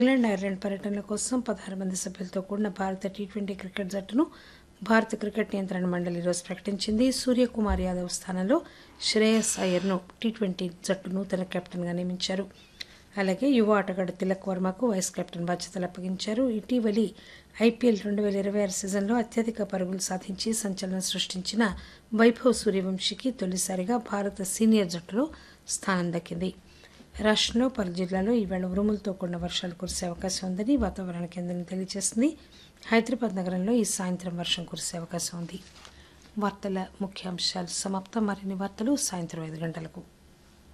England Ireland పర్యటనల కోసం పదహారు మంది సభ్యులతో కూడిన భారత టీ ట్వంటీ క్రికెట్ జట్టును భారత క్రికెట్ నియంత్రణ మండలి ఈరోజు ప్రకటించింది సూర్యకుమార్ యాదవ్ స్థానంలో శ్రేయస్ అయ్యర్ను టీ ట్వంటీ జట్టు నూతన కెప్టెన్గా నియమించారు అలాగే యువ ఆటగాడు తిలక్ వర్మకు వైస్ కెప్టెన్ బాధ్యతలు అప్పగించారు ఇటీవలి ఐపీఎల్ రెండు వేల ఇరవై ఆరు సీజన్లో అత్యధిక పరుగులు సాధించి సంచలనం సృష్టించిన వైభవ్ సూర్యవంశీకి తొలిసారిగా భారత సీనియర్ జట్టులో స్థానం దక్కింది రాష్ట్రంలో పలు జిల్లాల్లో ఈవేళ ఉరుములతో కూడిన వర్షాలు కురిసే అవకాశం ఉందని వాతావరణ కేంద్రం తెలియజేసింది హైదరాబాద్ నగరంలో ఈ సాయంత్రం వర్షం కురిసే అవకాశం ఉంది వార్తల ముఖ్యాంశాలు సమాప్తం మరిన్ని వార్తలు సాయంత్రం ఐదు గంటలకు